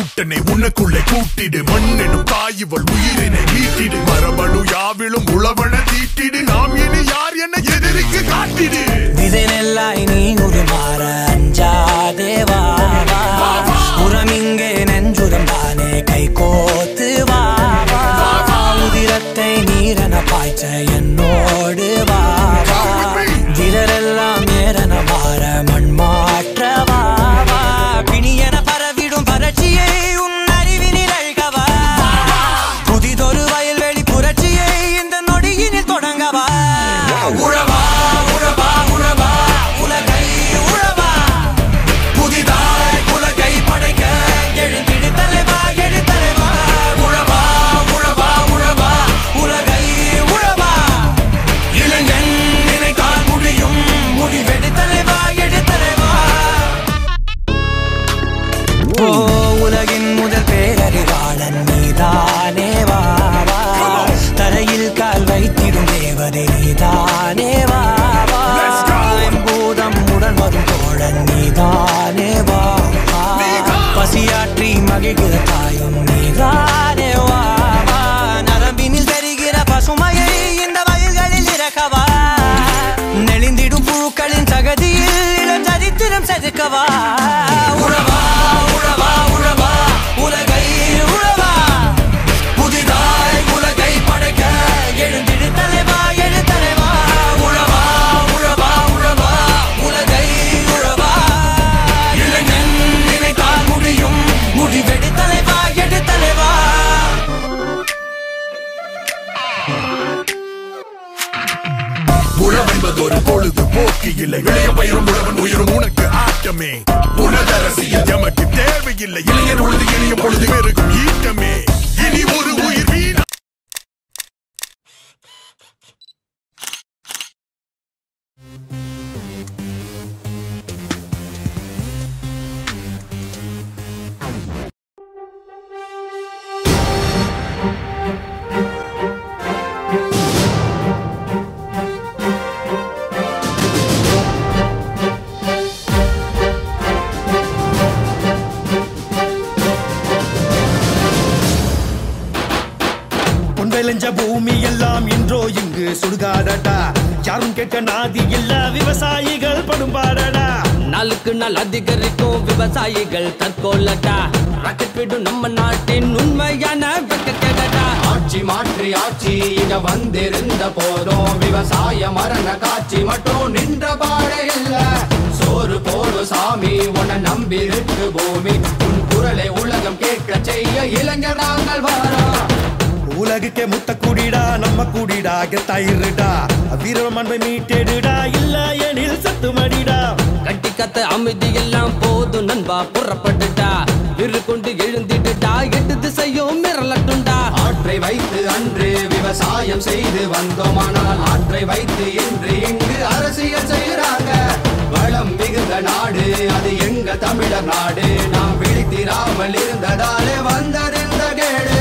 கூட்டனை உனக்குள்ளே கூட்டிடு மண்ணெனும் தாயிவள் உயிரினை மீட்டிடு மரபணு யாவிலும் உழவன தீட்டிடு நாம் இனி யார் என எதிரிக்கு காட்டிடு ഇതിനെല്ലായി നീ ഒരു മാറ അഞ്ചാതെ വാ വാ. ഉറമിங்கே நெஞ்சுரம் தானே கை கோத்து வா வா. உதிரத்தை நீரென பாய்ச்ச என்னோடு வா வா. விரலெல்லாம் நேரென மாற மண் மாற்ற வா வா. பிணியென பரவிடும் வறட்சியை உன் அறிவினில் அழுகவா புதிதொரு வயல்வெளி புரட்சியை இந்த நொடியினில் தொடங்கவா உழவா உழவா உழவா உலகை உழவா புதிதாய் உலகை படைக்க எழுந்திடு தலைவா எழு தலைவா உழவா உழவா உழவா உலகை உழவா இளைஞன் நினைத்தால் முடியும் முடிவெடு தலைவா எழு தலைவா ஓ உலகின் முதல் பேரறிவாளன் நீதானே வா வா. தரையில் கால் வைத்திடும் தேவதை நீதானே வா வா. Let's go. பூதம் உடன் வரும் தோழன் நீதானே வா வா. பசியாற்றி மகிழ்கிற தாயும் நீதானே வா வா. நரம்பினில் தெரிகிற பசுமையை இந்த வயல்களில் இறக்கவா நெளிந்திடும் புழுக்களின் சகதியில் இளம் சரித்திரம் செதுக்கவா உழவா உழவா உழவா உலகை உழவா புதிதாய் உலகை படைக்க எழுந்திடு தலைவா எழு தலைவா உழவா உழவா உழவா உலகை உழவா இளைஞன் நினைத்தால் முடியும் முடிவெடு தலைவா எடு தலைவா உழவென்பதொரு பொழுது போக்கு இல்லை இளைய பயிரும் உழவன் உயிரும் உனக்கு ஆட்டமே உலகரசியல் எமக்கு தேவையில்லை இளைஞர் உழுது எளிய பொழுது பெருகும் ஈட்டமே இனி ஒரு உயிர் வீணா பொன் விளைஞ்ச பூமி எல்லாம் இன்றோ இங்கு சுடுகாடடா யாரும் கேட்க நாதி இல்ல விவசாயிகள் படும் பாடடா நாளுக்கு நாள் அதிகரிக்கும் விவசாயிகள் தற்கொள்ளடா ராக்கெட் விடும் நம்ம நாட்டின் உண்மையான வெக்க கேடடா ஆட்சி மாற்றி ஆட்சி இங்க வந்திருந்த போதும் விவசாய மரண காட்சி மட்டும் நின்ற பாடே இல்ல சோறு போடு சாமி உன்னை நம்பி இருக்கு பூமி உன் குரலை உலகம் கேட்க செய்ய இளைஞர் நாங்கள் வரோம் உலகுக்கே முத்த கூடிடா நம்ம கூடிடா கெத்தாயிருடா வீரம் அன்பை மீட்டெடுடா இல்ல எனில் சத்து மடிடா கட்டி கத்த அமைதி எல்லாம் போதும் நண்பா புறப்பட்டுடா விரு கொண்டு எழுந்திடுடா எட்டு திசையும் மிரளட்டுண்டா ஆற்றை வைத்து அன்று விவசாயம் செய்து வந்தோம் ஆனால் ஆற்றை வைத்து இன்று இங்கு அரசியல் செய்கிறாங்க வளம் மிகுந்த நாடு அது எங்க தமிழர் நாடு நாம் விழித்திராமல் இருந்ததாலே வந்தறிந்த கேடு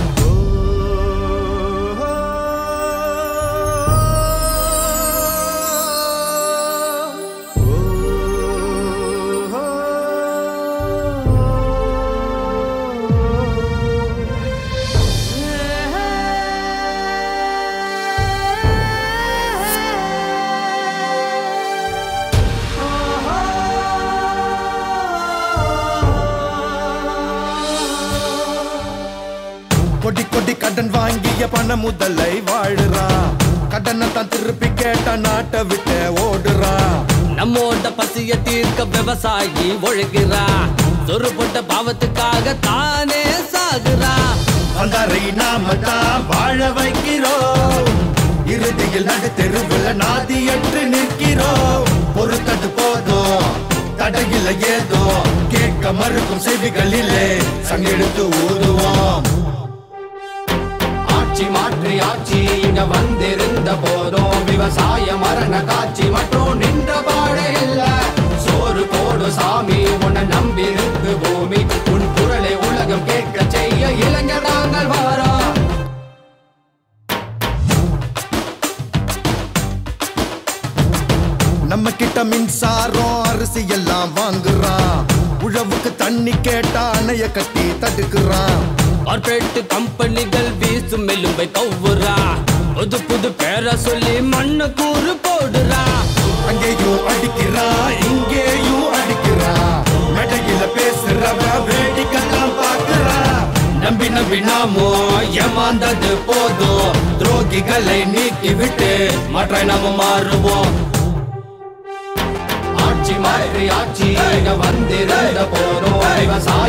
கொடி கொடி கடன் வாங்கிய பண முதலை வாழுறான் கடனை தான் திருப்பி கேட்ட நாட்டை விட்டு ஓடுறான் நம்மோட பசிய தீர்க்க விவசாயி ஒழுகிறா சொருப்பட்ட பாவத்துக்காக தானே சாகுறா வந்தாரை நாம தான் வாழ வைக்கிறோம் இறுதியில் நடு தெருவில் நாதியற்று நிற்கிறோம் பொறுத்தது போதும் தடையில ஏதோ கேட்க மறுக்கும் செவிகளிலே சங்கெடுத்து ஊதுவோம் ஆட்சி மாற்றி ஆட்சி இங்க வந்திருந்த போதும் விவசாய மரண காட்சி மட்டும் நின்ற பாடே இல்ல சோறு போடு சாமி உன்னை நம்பி இருக்கு பூமி உன் குரலை உலகம் கேட்க செய்ய இளைஞர் நாங்கள் வாரா நம்ம கிட்ட மின்சாரம் அரிசி எல்லாம் வாங்குறான் உழவு ஊருக்கு தண்ணி கேட்டா அணைய கட்டி தடுக்கிறான் கார்பரேட் கம்பெனிகள் வீசும் மெலும்பை கவ்வுறா புது புது பேரை சொல்லி மண்ணு கூறு போடுறா அங்கேயும் அடிக்கிறா இங்கேயும் அடிக்கிறா மேடையில பேசுறவ வேடிக்கைலாம் பாக்குறா நம்பி நம்பி நாமோ ஏமாந்தது போதும் துரோகிகளை நீக்கி விட்டு மற்ற நாம மாறுவோம் ஆட்சி மாற்றி ஆட்சி இங்க வந்திருந்த போதும் விவசாய